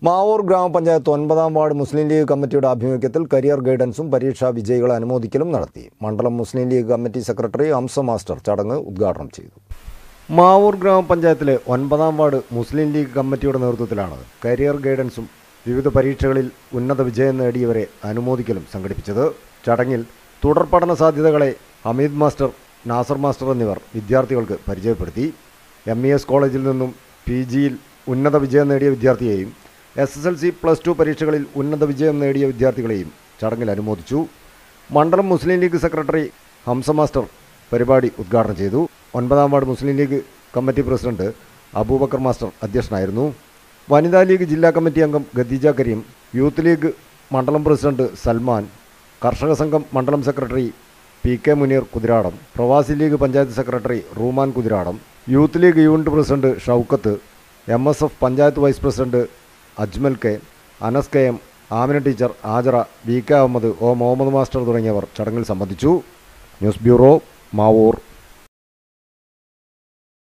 മാവൂർ ഗ്രാമപഞ്ചായത്ത് ഒൻപതാം ward Muslim league കമ്മിറ്റിയുടെ ആഭിമുഖ്യത്തിൽ കരിയർ ഗൈഡൻസും പരീക്ഷാ വിജയികളെ അനുമോദിക്കലും നടത്തി മണ്ഡലം Muslim League committee secretary Hamza master ചടങ്ങ് ഉദ്ഘാടനം ചെയ്തു മാവൂർ ഗ്രാമപഞ്ചായത്തിലെ ഒൻപതാം വാർഡ് മുസ്ലിം ലീഗ് കമ്മിറ്റിയുടെ നേതൃത്വത്തിലാണ് കരിയർ ഗൈഡൻസും വിവിധ പരീക്ഷകളിൽ ഉന്നത വിജയം നേടിയവരെ അനുമോദിക്കലും സംഘടിപ്പിച്ചത് ചടങ്ങിൽ തുടർ പഠന സാധ്യതകളെ ഹമീദ് മാസ്റ്റർ നാസർ മാസ്റ്റർ എന്നിവർ വിദ്യാർത്ഥികൾക്ക് പരിചയപ്പെടുത്തി എം ഇ എസ് കോളേജിൽ നിന്നും പി ജിയിൽ ഉന്നത വിജയം നേടിയ വിദ്യാർത്ഥിയെയും S S L C plus two പരീക്ഷകളിൽ ഉന്നത വിജയം നേടിയ വിദ്യാർത്ഥികളെയും ചടങ്ങിൽ അനുമോദിച്ചു മണ്ഡലം Muslim League secretary Hamza master പരിപാടി ഉദ്ഘാടനം ചെയ്തു ഒൻപതാം ward Muslim League committee president Abubakar master അധ്യക്ഷനായിരുന്നു വനിതാ ലീഗ് ജില്ലാ കമ്മിറ്റി അംഗം ഖദീജ കരീം യൂത്ത് ലീഗ് മണ്ഡലം പ്രസിഡന്റ് സൽമാൻ കർഷക സംഘം മണ്ഡലം secretary P K Muneer Kuthiradam Pravasi League panchayat secretary Rooman Kuthiradam youth league unit president Shoukath M S F panchayat vice president Ajmal K Anas K M Amina teacher Ajara V K Ahammed O Muhammed master തുടങ്ങിയവർ ചടങ്ങിൽ സംബന്ധിച്ചു ന്യൂസ് ബ്യൂറോ മാവൂർ